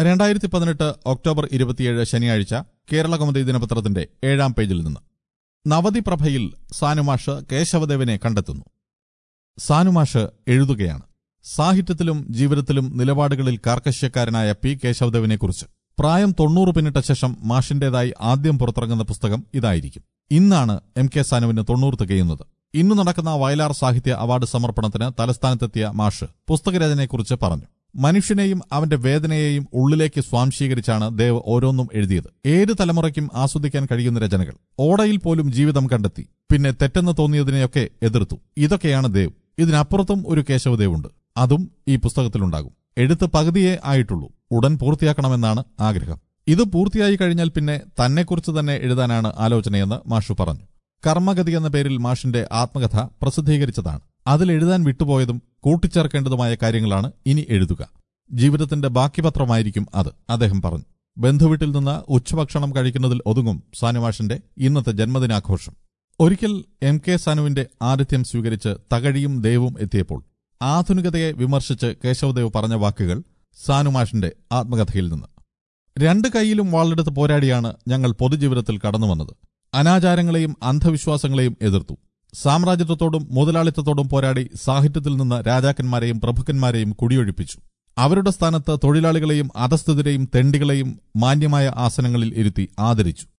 രണ്ടായിരത്തി പതിനെട്ട് ഒക്ടോബർ ഇരുപത്തിയേഴ് ശനിയാഴ്ച കേരള കൗമുദി ദിനപത്രത്തിന്റെ ഏഴാം പേജിൽ നിന്ന് നവതി പ്രഭയിൽ സാനുമാഷ് കേശവദേവനെ കണ്ടെത്തുന്നു സാനുമാഷ് എഴുതുകയാണ് സാഹിത്യത്തിലും ജീവിതത്തിലും നിലപാടുകളിൽ കാർക്കശ്യക്കാരനായ പി കേശവദേവനെക്കുറിച്ച് പ്രായം തൊണ്ണൂറ് പിന്നിട്ട ശേഷം മാഷിന്റേതായി ആദ്യം പുറത്തിറങ്ങുന്ന പുസ്തകം ഇതായിരിക്കും ഇന്നാണ് എം കെ സാനുവിന് തൊണ്ണൂറ് തികയുന്നത് ഇന്ന് നടക്കുന്ന വയലാർ സാഹിത്യ അവാർഡ് സമർപ്പണത്തിന് തലസ്ഥാനത്തെത്തിയ മാഷ് പുസ്തകരചനയെക്കുറിച്ച് പറഞ്ഞു മനുഷ്യനെയും അവന്റെ വേദനയെയും ഉള്ളിലേക്ക് സ്വാംശീകരിച്ചാണ് ദേവ് ഓരോന്നും എഴുതിയത് ഏത് തലമുറയ്ക്കും ആസ്വദിക്കാൻ കഴിയുന്ന രചനകൾ ഓടയിൽ പോലും ജീവിതം കണ്ടെത്തി പിന്നെ തെറ്റെന്ന് തോന്നിയതിനെയൊക്കെ എതിർത്തു ഇതൊക്കെയാണ് ദേവ് ഇതിനപ്പുറത്തും ഒരു കേശവദേവുണ്ട് അതും ഈ പുസ്തകത്തിലുണ്ടാകും എഴുത്ത് പകുതിയേ ആയിട്ടുള്ളൂ ഉടൻ പൂർത്തിയാക്കണമെന്നാണ് ആഗ്രഹം ഇത് പൂർത്തിയായി കഴിഞ്ഞാൽ പിന്നെ തന്നെക്കുറിച്ച് തന്നെ എഴുതാനാണ് ആലോചനയെന്ന് മാഷു പറഞ്ഞു കർമ്മഗതി എന്ന പേരിൽ മാഷിന്റെ ആത്മകഥ പ്രസിദ്ധീകരിച്ചതാണ് അതിൽ എഴുതാൻ വിട്ടുപോയതും കൂട്ടിച്ചേർക്കേണ്ടതുമായ കാര്യങ്ങളാണ് ഇനി എഴുതുക ജീവിതത്തിന്റെ ബാക്കി പത്രമായിരിക്കും അത് അദ്ദേഹം പറഞ്ഞു ബന്ധുവീട്ടിൽ നിന്ന് ഉച്ചഭക്ഷണം കഴിക്കുന്നതിൽ ഒതുങ്ങും സാനുമാഷിന്റെ ഇന്നത്തെ ജന്മദിനാഘോഷം ഒരിക്കൽ എം കെ സാനുവിന്റെ ആതിഥ്യം സ്വീകരിച്ച് തകഴിയും ദേവും എത്തിയപ്പോൾ ആധുനികതയെ വിമർശിച്ച് കേശവദേവ് പറഞ്ഞ വാക്കുകൾ സാനുമാഷിന്റെ ആത്മകഥയിൽ നിന്ന് രണ്ട് കൈയിലും വാളെടുത്ത് പോരാടിയാണ് ഞങ്ങൾ പൊതുജീവിതത്തിൽ കടന്നുവന്നത് അനാചാരങ്ങളെയും അന്ധവിശ്വാസങ്ങളെയും എതിർത്തു സാമ്രാജ്യത്വത്തോടും മുതലാളിത്തത്തോടും പോരാടി സാഹിത്യത്തിൽ നിന്ന് രാജാക്കന്മാരെയും പ്രഭുക്കന്മാരെയും കുടിയൊഴിപ്പിച്ചു അവരുടെ സ്ഥാനത്ത് തൊഴിലാളികളെയും അധസ്ഥിതരെയും തെണ്ടികളെയും മാന്യമായ ആസനങ്ങളിൽ ഇരുത്തി ആദരിച്ചു